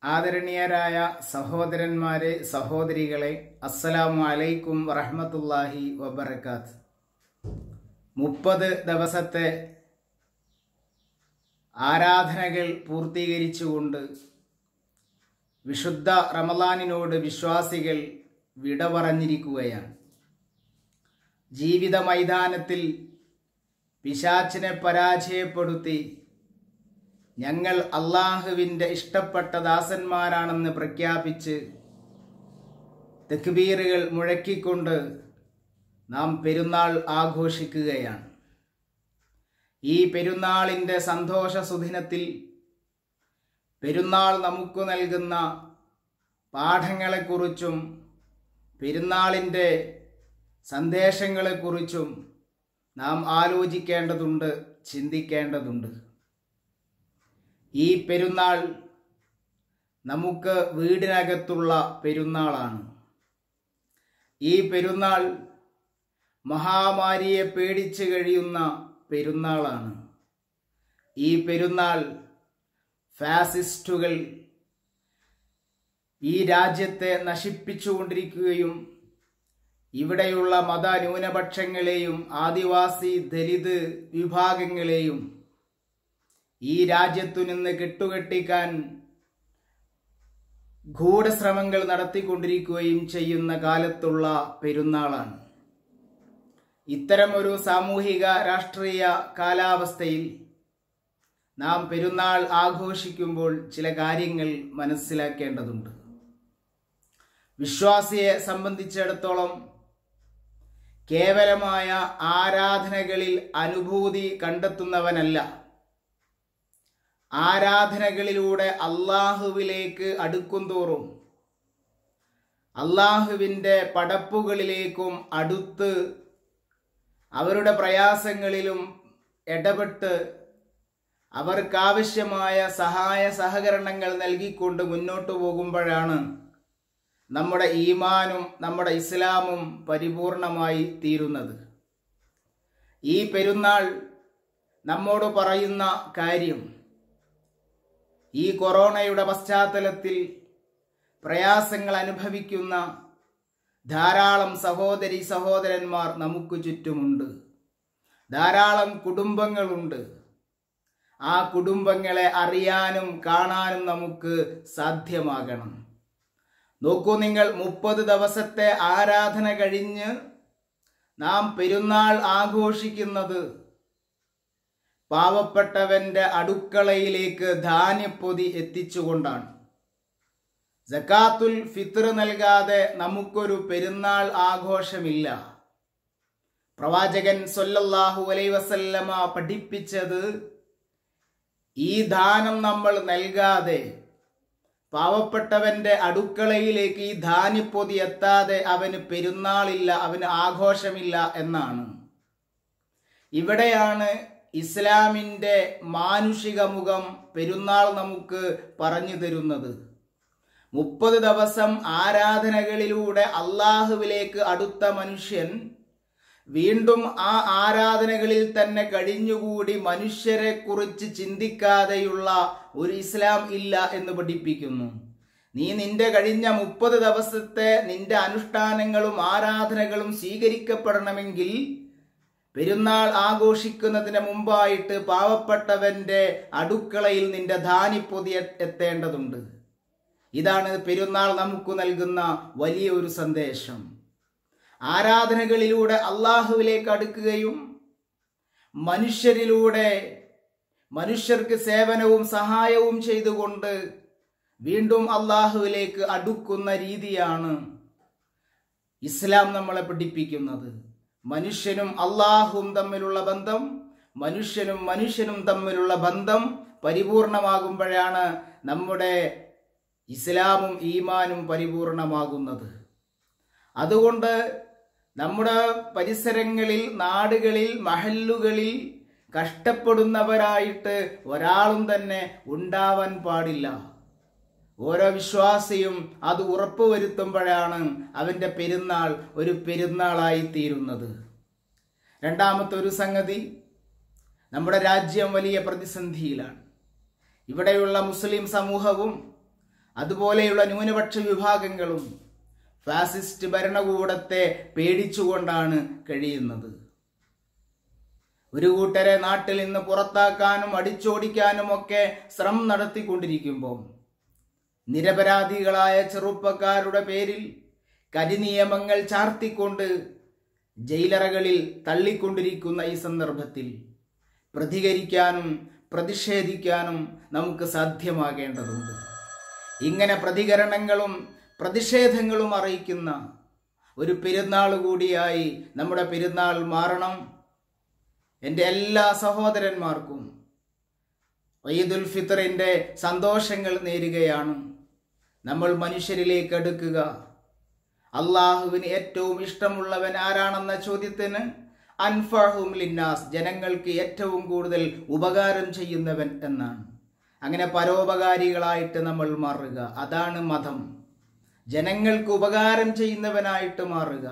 ആദരണീയരായ സഹോദരന്മാരെ സഹോദരികളെ അസ്സലാമു അലൈക്കും വറഹ്മത്തുള്ളാഹി വബർക്കാത്ത് മുപ്പത് ദിവസത്തെ ആരാധനകൾ പൂർത്തീകരിച്ചുകൊണ്ട് വിശുദ്ധ റമലാനിനോട് വിശ്വാസികൾ വിട പറഞ്ഞിരിക്കുകയാണ് ജീവിത മൈതാനത്തിൽ പിശാച്ചിനെ പരാജയപ്പെടുത്തി ഞങ്ങൾ അള്ളാഹുവിൻ്റെ ഇഷ്ടപ്പെട്ട ദാസന്മാരാണെന്ന് പ്രഖ്യാപിച്ച് തെക്കുബീറുകൾ മുഴക്കിക്കൊണ്ട് നാം പെരുന്നാൾ ആഘോഷിക്കുകയാണ് ഈ പെരുന്നാളിൻ്റെ സന്തോഷ സുദിനത്തിൽ പെരുന്നാൾ നമുക്ക് നൽകുന്ന പാഠങ്ങളെക്കുറിച്ചും പെരുന്നാളിൻ്റെ സന്ദേശങ്ങളെക്കുറിച്ചും നാം ആലോചിക്കേണ്ടതുണ്ട് ചിന്തിക്കേണ്ടതുണ്ട് ഈ പെരുന്നാൾ നമുക്ക് വീടിനകത്തുള്ള പെരുന്നാളാണ് ഈ പെരുന്നാൾ മഹാമാരിയെ പേടിച്ച് കഴിയുന്ന പെരുന്നാളാണ് ഈ പെരുന്നാൾ ഫാസിസ്റ്റുകൾ ഈ രാജ്യത്തെ നശിപ്പിച്ചുകൊണ്ടിരിക്കുകയും ഇവിടെയുള്ള മതന്യൂനപക്ഷങ്ങളെയും ആദിവാസി ദലിത് വിഭാഗങ്ങളെയും ഈ രാജ്യത്തു നിന്ന് കെട്ടുകെട്ടിക്കാൻ ഗൂഢശ്രമങ്ങൾ നടത്തിക്കൊണ്ടിരിക്കുകയും ചെയ്യുന്ന കാലത്തുള്ള പെരുന്നാളാണ് ഇത്തരമൊരു സാമൂഹിക രാഷ്ട്രീയ കാലാവസ്ഥയിൽ നാം പെരുന്നാൾ ആഘോഷിക്കുമ്പോൾ ചില കാര്യങ്ങൾ മനസ്സിലാക്കേണ്ടതുണ്ട് വിശ്വാസിയെ സംബന്ധിച്ചിടത്തോളം കേവലമായ ആരാധനകളിൽ അനുഭൂതി കണ്ടെത്തുന്നവനല്ല ആരാധനകളിലൂടെ അള്ളാഹുവിലേക്ക് അടുക്കുംതോറും അള്ളാഹുവിൻ്റെ പടപ്പുകളിലേക്കും അടുത്ത് അവരുടെ പ്രയാസങ്ങളിലും ഇടപെട്ട് അവർക്കാവശ്യമായ സഹായ സഹകരണങ്ങൾ നൽകിക്കൊണ്ട് മുന്നോട്ടു പോകുമ്പോഴാണ് നമ്മുടെ ഈമാനും നമ്മുടെ ഇസ്ലാമും പരിപൂർണമായി തീരുന്നത് ഈ പെരുന്നാൾ നമ്മോട് പറയുന്ന കാര്യം ഈ കൊറോണയുടെ പശ്ചാത്തലത്തിൽ പ്രയാസങ്ങൾ അനുഭവിക്കുന്ന ധാരാളം സഹോദരി സഹോദരന്മാർ നമുക്ക് ചുറ്റുമുണ്ട് ധാരാളം കുടുംബങ്ങളുണ്ട് ആ കുടുംബങ്ങളെ അറിയാനും കാണാനും നമുക്ക് സാധ്യമാകണം നോക്കൂ നിങ്ങൾ മുപ്പത് ദിവസത്തെ ആരാധന കഴിഞ്ഞ് നാം പെരുന്നാൾ ആഘോഷിക്കുന്നത് പാവപ്പെട്ടവന്റെ അടുക്കളയിലേക്ക് ധാന്യപ്പൊതി എത്തിച്ചുകൊണ്ടാണ് ജക്കാത്തുൽ ഫിത്ർ നൽകാതെ നമുക്കൊരു പെരുന്നാൾ ആഘോഷമില്ല പ്രവാചകൻ സൊല്ലല്ലാഹു അലൈ വസല്ലമ പഠിപ്പിച്ചത് ഈ ദാനം നമ്മൾ നൽകാതെ പാവപ്പെട്ടവന്റെ അടുക്കളയിലേക്ക് ഈ ധാന്യപ്പൊതി എത്താതെ അവന് പെരുന്നാളില്ല അവന് ആഘോഷമില്ല എന്നാണ് ഇവിടെയാണ് ഇസ്ലാമിൻ്റെ മാനുഷിക മുഖം പെരുന്നാൾ നമുക്ക് പറഞ്ഞു തരുന്നത് മുപ്പത് ദിവസം ആരാധനകളിലൂടെ അള്ളാഹുവിലേക്ക് അടുത്ത മനുഷ്യൻ വീണ്ടും ആ ആരാധനകളിൽ തന്നെ കഴിഞ്ഞുകൂടി മനുഷ്യരെ കുറിച്ച് ചിന്തിക്കാതെയുള്ള ഒരു ഇസ്ലാം ഇല്ല എന്ന് പഠിപ്പിക്കുന്നു നീ നിന്റെ കഴിഞ്ഞ മുപ്പത് ദിവസത്തെ നിന്റെ അനുഷ്ഠാനങ്ങളും ആരാധനകളും സ്വീകരിക്കപ്പെടണമെങ്കിൽ പെരുന്നാൾ ആഘോഷിക്കുന്നതിന് മുമ്പായിട്ട് പാവപ്പെട്ടവന്റെ അടുക്കളയിൽ നിന്റെ ധാനിപ്പൊതി എത്തേണ്ടതുണ്ട് ഇതാണ് പെരുന്നാൾ നമുക്ക് നൽകുന്ന വലിയ ഒരു സന്ദേശം ആരാധനകളിലൂടെ അള്ളാഹുവിലേക്ക് അടുക്കുകയും മനുഷ്യരിലൂടെ മനുഷ്യർക്ക് സേവനവും സഹായവും ചെയ്തുകൊണ്ട് വീണ്ടും അള്ളാഹുവിലേക്ക് അടുക്കുന്ന രീതിയാണ് ഇസ്ലാം നമ്മളെ പഠിപ്പിക്കുന്നത് മനുഷ്യനും അള്ളാഹുവും തമ്മിലുള്ള ബന്ധം മനുഷ്യനും മനുഷ്യനും തമ്മിലുള്ള ബന്ധം പരിപൂർണമാകുമ്പോഴാണ് നമ്മുടെ ഇസ്ലാമും ഈമാനും പരിപൂർണമാകുന്നത് അതുകൊണ്ട് നമ്മുടെ പരിസരങ്ങളിൽ നാടുകളിൽ മഹല്ലുകളിൽ കഷ്ടപ്പെടുന്നവരായിട്ട് ഒരാളും തന്നെ ഉണ്ടാവാൻ പാടില്ല ഓരോ വിശ്വാസിയും അത് ഉറപ്പുവരുത്തുമ്പോഴാണ് അവൻ്റെ പെരുന്നാൾ ഒരു പെരുന്നാളായി തീരുന്നത് രണ്ടാമത്തെ ഒരു സംഗതി നമ്മുടെ രാജ്യം വലിയ പ്രതിസന്ധിയിലാണ് ഇവിടെയുള്ള മുസ്ലിം സമൂഹവും അതുപോലെയുള്ള ന്യൂനപക്ഷ വിഭാഗങ്ങളും ഫാസിസ്റ്റ് ഭരണകൂടത്തെ പേടിച്ചുകൊണ്ടാണ് കഴിയുന്നത് ഒരു കൂട്ടരെ നാട്ടിൽ നിന്ന് പുറത്താക്കാനും അടിച്ചോടിക്കാനും ഒക്കെ ശ്രമം നടത്തിക്കൊണ്ടിരിക്കുമ്പോൾ നിരപരാധികളായ ചെറുപ്പക്കാരുടെ പേരിൽ കരിനിയമങ്ങൾ ചാർത്തിക്കൊണ്ട് ജയിലറകളിൽ തള്ളിക്കൊണ്ടിരിക്കുന്ന ഈ സന്ദർഭത്തിൽ പ്രതികരിക്കാനും പ്രതിഷേധിക്കാനും നമുക്ക് സാധ്യമാകേണ്ടതുണ്ട് ഇങ്ങനെ പ്രതികരണങ്ങളും പ്രതിഷേധങ്ങളും അറിയിക്കുന്ന ഒരു പെരുന്നാൾ കൂടിയായി നമ്മുടെ പെരുന്നാൾ മാറണം എൻ്റെ എല്ലാ സഹോദരന്മാർക്കും ഈദുൽ ഫിത്തറിൻ്റെ സന്തോഷങ്ങൾ നേരുകയാണ് നമ്മൾ മനുഷ്യരിലേക്ക് അടുക്കുക അള്ളാഹുവിന് ഏറ്റവും ഇഷ്ടമുള്ളവൻ ആരാണെന്ന ചോദ്യത്തിന് അൻഫഹും ലിന്നാസ് ജനങ്ങൾക്ക് ഏറ്റവും കൂടുതൽ ഉപകാരം ചെയ്യുന്നവൻ എന്നാണ് അങ്ങനെ പരോപകാരികളായിട്ട് നമ്മൾ മാറുക അതാണ് മതം ജനങ്ങൾക്ക് ഉപകാരം ചെയ്യുന്നവനായിട്ട് മാറുക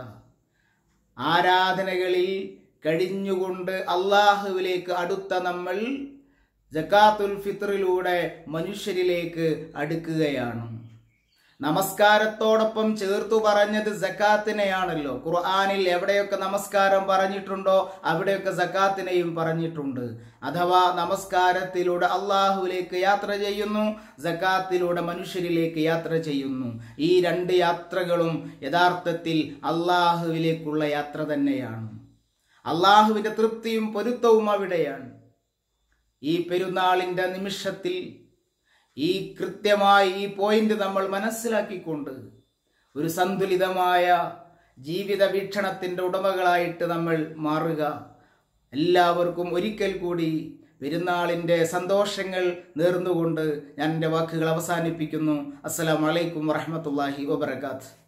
ആരാധനകളിൽ കഴിഞ്ഞുകൊണ്ട് അള്ളാഹുവിലേക്ക് അടുത്ത നമ്മൾ ജക്കാത്തുൽ ഫിത്റിലൂടെ മനുഷ്യരിലേക്ക് അടുക്കുകയാണ് നമസ്കാരത്തോടൊപ്പം ചേർത്തു പറഞ്ഞത് ജക്കാത്തിനെയാണല്ലോ ഖുർആാനിൽ എവിടെയൊക്കെ നമസ്കാരം പറഞ്ഞിട്ടുണ്ടോ അവിടെയൊക്കെ ജക്കാത്തിനെയും പറഞ്ഞിട്ടുണ്ട് അഥവാ നമസ്കാരത്തിലൂടെ അള്ളാഹുവിലേക്ക് യാത്ര ചെയ്യുന്നു ജക്കാത്തിലൂടെ മനുഷ്യരിലേക്ക് യാത്ര ചെയ്യുന്നു ഈ രണ്ട് യാത്രകളും യഥാർത്ഥത്തിൽ അള്ളാഹുവിലേക്കുള്ള യാത്ര തന്നെയാണ് അള്ളാഹുവിന്റെ തൃപ്തിയും പൊരുത്തവും അവിടെയാണ് ഈ പെരുന്നാളിന്റെ നിമിഷത്തിൽ ഈ കൃത്യമായി ഈ പോയിന്റ് നമ്മൾ മനസ്സിലാക്കിക്കൊണ്ട് ഒരു സന്തുലിതമായ ജീവിത വീക്ഷണത്തിന്റെ ഉടമകളായിട്ട് നമ്മൾ മാറുക എല്ലാവർക്കും ഒരിക്കൽ കൂടി പെരുന്നാളിന്റെ സന്തോഷങ്ങൾ നേർന്നുകൊണ്ട് ഞാൻ എൻ്റെ വാക്കുകൾ അവസാനിപ്പിക്കുന്നു അസ്സലാമലൈക്കും വറഹമത്തല്ലാഹി വബർക്കാത്ത്